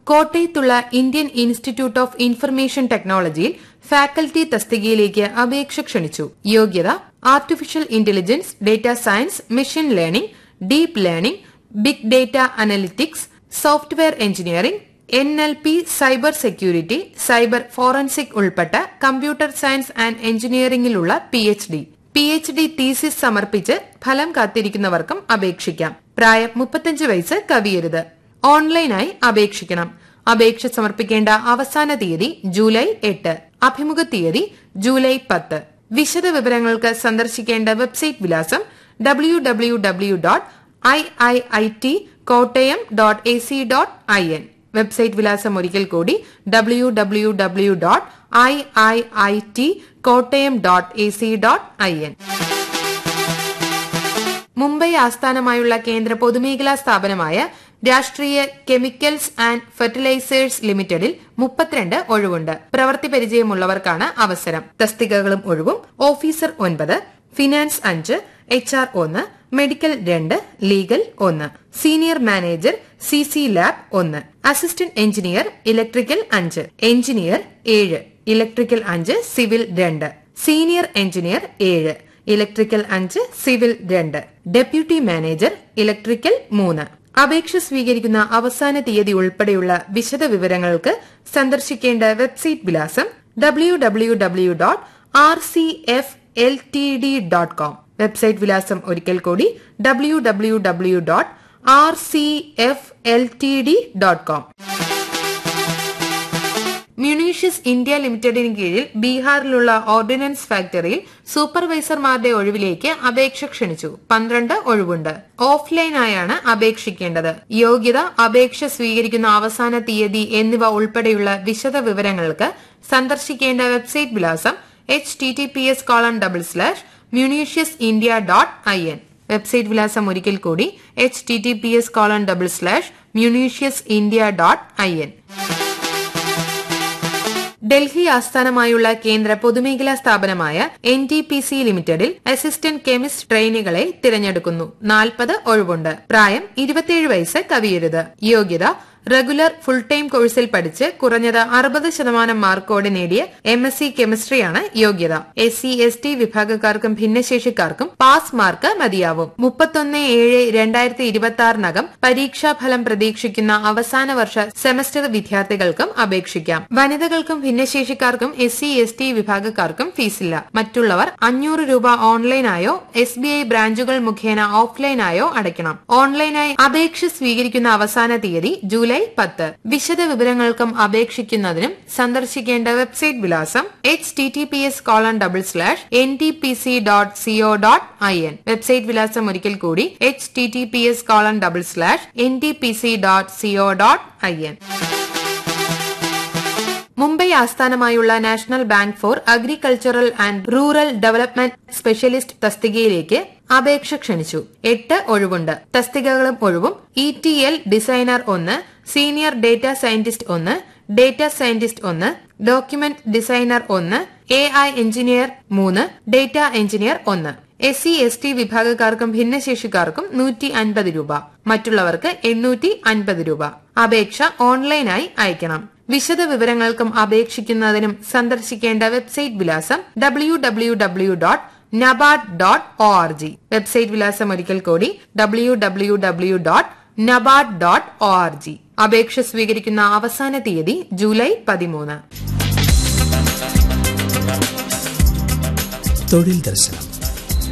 കോട്ടയത്തുള്ള Indian institute of information ടെക്നോളജിയിൽ faculty തസ്തികയിലേക്ക് അപേക്ഷ ക്ഷണിച്ചു യോഗ്യത artificial intelligence data science machine learning deep learning big data analytics software engineering N L P cyber security cyber forensic ഉൾപ്പെട്ട computer science and എഞ്ചിനീയറിംഗിലുള്ള P H D P H D thesis സമർപ്പിച്ച് ഫലം കാത്തിരിക്കുന്നവർക്കും അപേക്ഷിക്കാം പ്രായം മുപ്പത്തഞ്ച് വയസ്സ് കവിയരുത് ഓൺലൈനായി അപേക്ഷിക്കണം അപേക്ഷ സമർപ്പിക്കേണ്ട അവസാന തീയതി ജൂലൈ എട്ട് അഭിമുഖ തീയതി ജൂലൈ പത്ത് വിശദ വിവരങ്ങൾക്ക് സന്ദർശിക്കേണ്ട വെബ്സൈറ്റ് വിലാസം W W W dot I I I T Kottayam dot A C dot I N website വിലാസം ഒരിക്കൽ കൂടി W W W dot I I I T Kottayam dot A C dot I N Mumbai ആസ്ഥാനമായുള്ള കേന്ദ്ര പൊതുമേഖലാ സ്ഥാപനമായ രാഷ്ട്രീയ കെമിക്കൽസ് ആൻഡ് ഫെർട്ടിലൈസേഴ്സ് ലിമിറ്റഡിൽ മുപ്പത്തിരണ്ട് ഒഴിവുണ്ട് പ്രവൃത്തി പരിചയമുള്ളവർക്കാണ് അവസരം തസ്തികകളും ഒഴിവും ഓഫീസർ ഒൻപത് ഫിനാൻസ് അഞ്ച് എച്ച് ആർ ഒന്ന് മെഡിക്കൽ രണ്ട് ലീഗൽ ഒന്ന് senior manager C C lab ഒന്ന് അസിസ്റ്റന്റ് എഞ്ചിനീയർ ഇലക്ട്രിക്കൽ അഞ്ച് എഞ്ചിനീയർ ഏഴ് ഇലക്ട്രിക്കൽ അഞ്ച് സിവിൽ രണ്ട് സീനിയർ എഞ്ചിനീയർ ഏഴ് ഇലക്ട്രിക്കൽ അഞ്ച് സിവിൽ രണ്ട് ഡെപ്യൂട്ടി മാനേജർ ഇലക്ട്രിക്കൽ മൂന്ന് അപേക്ഷ സ്വീകരിക്കുന്ന അവസാന തീയതി ഉൾപ്പെടെയുള്ള വിശദ വിവരങ്ങൾക്ക് സന്ദർശിക്കേണ്ട വെബ്സൈറ്റ് വിലാസം W W W dot R C F L T D dot com website വിലാസം ഒരിക്കൽ കൂടി W W W dot R C F L T D dot com munitions India ലിമിറ്റഡിന് കീഴിൽ ബീഹാറിലുള്ള ഓർഡിനൻസ് ഫാക്ടറിയിൽ സൂപ്പർവൈസർമാരുടെ ഒഴിവിലേക്ക് അപേക്ഷ ക്ഷണിച്ചു പന്ത്രണ്ട് ഒഴിവുണ്ട് ഓഫ്ലൈനായാണ് അപേക്ഷിക്കേണ്ടത് യോഗ്യത അപേക്ഷ സ്വീകരിക്കുന്ന അവസാന തീയതി എന്നിവ ഉൾപ്പെടെയുള്ള വിശദ വിവരങ്ങൾക്ക് സന്ദർശിക്കേണ്ട വെബ്സൈറ്റ് വിലാസം H T T P S colon double slash munitions India dot I N website വിലാസം ഒരിക്കൽ കൂടി H T T P S colon double slash munitions India dot I N Delhi ആസ്ഥാനമായുള്ള കേന്ദ്ര പൊതുമേഖലാ സ്ഥാപനമായ എൻ ടി പി സി ലിമിറ്റഡിൽ assistant chemist ട്രെയിനികളെ തിരഞ്ഞെടുക്കുന്നു നാൽപ്പത് ഒഴിവുണ്ട് പ്രായം ഇരുപത്തിയേഴ് വയസ്സ് കവിയരുത് യോഗ്യത റെഗുലർ ഫുൾ ടൈം കോഴ്സിൽ പഠിച്ച് കുറഞ്ഞത് അറുപത് ശതമാനം മാർക്കോടെ നേടിയ എം എസ് സി കെമിസ്ട്രിയാണ് യോഗ്യത എസ് സി എസ് ടി വിഭാഗക്കാർക്കും ഭിന്നശേഷിക്കാർക്കും പാസ് മാർക്ക് മതിയാവും മുപ്പത്തൊന്ന് ഏഴ് രണ്ടായിരത്തി ഇരുപത്തി ആറിനകം പരീക്ഷാഫലം പ്രതീക്ഷിക്കുന്ന അവസാന വർഷ സെമസ്റ്റർ വിദ്യാർത്ഥികൾക്കും അപേക്ഷിക്കാം വനിതകൾക്കും ഭിന്നശേഷിക്കാർക്കും എസ് സി എസ് ടി വിഭാഗക്കാർക്കും ഫീസില്ല മറ്റുള്ളവർ അഞ്ഞൂറ് രൂപ ഓൺലൈനായോ എസ് ബി ഐ ബ്രാഞ്ചുകൾ മുഖേന ഓഫ്ലൈനായോ അടയ്ക്കണം ഓൺലൈനായി അപേക്ഷ സ്വീകരിക്കുന്ന അവസാന തീയതി ജൂലൈ പത്ത് വിശദ വിവരങ്ങൾക്കും അപേക്ഷിക്കുന്നതിനും സന്ദർശിക്കേണ്ട വെബ്സൈറ്റ് വിലാസം H T T P S colon double slash N T P C dot CO dot I N website വിലാസം ഒരിക്കൽ കൂടി H T T P S colon double slash N T P C dot CO dot I N Mumbai ആസ്ഥാനമായുള്ള national bank for agricultural and rural development specialist തസ്തികയിലേക്ക് അപേക്ഷ ക്ഷണിച്ചു എട്ട് ഒഴിവുണ്ട് തസ്തികകളും ഒഴിവും ഇ ടി എൽ ഡിസൈനർ ഒന്ന് സീനിയർ ഡേറ്റ സയന്റിസ്റ്റ് ഒന്ന് ഡേറ്റ സയന്റിസ്റ്റ് ഒന്ന് ഡോക്യുമെന്റ് ഡിസൈനർ ഒന്ന് എ ഐ എഞ്ചിനീയർ മൂന്ന് ഡേറ്റ എഞ്ചിനീയർ ഒന്ന് എസ് സി എസ് ടി വിഭാഗക്കാർക്കും ഭിന്നശേഷിക്കാർക്കും നൂറ്റി അൻപത് രൂപ മറ്റുള്ളവർക്ക് എണ്ണൂറ്റി അൻപത് രൂപ അപേക്ഷ ഓൺലൈനായി അയക്കണം വിശദ വിവരങ്ങൾക്കും അപേക്ഷിക്കുന്നതിനും സന്ദർശിക്കേണ്ട വെബ്സൈറ്റ് വിലാസം W W W dot NABARD dot O R G website വിലാസം ഒരിക്കൽ കൂടി W W W dot NABARD dot O R G അപേക്ഷ സ്വീകരിക്കുന്ന അവസാന തീയതി ജൂലൈ പതിമൂന്ന് തൊഴിൽ ദർശനം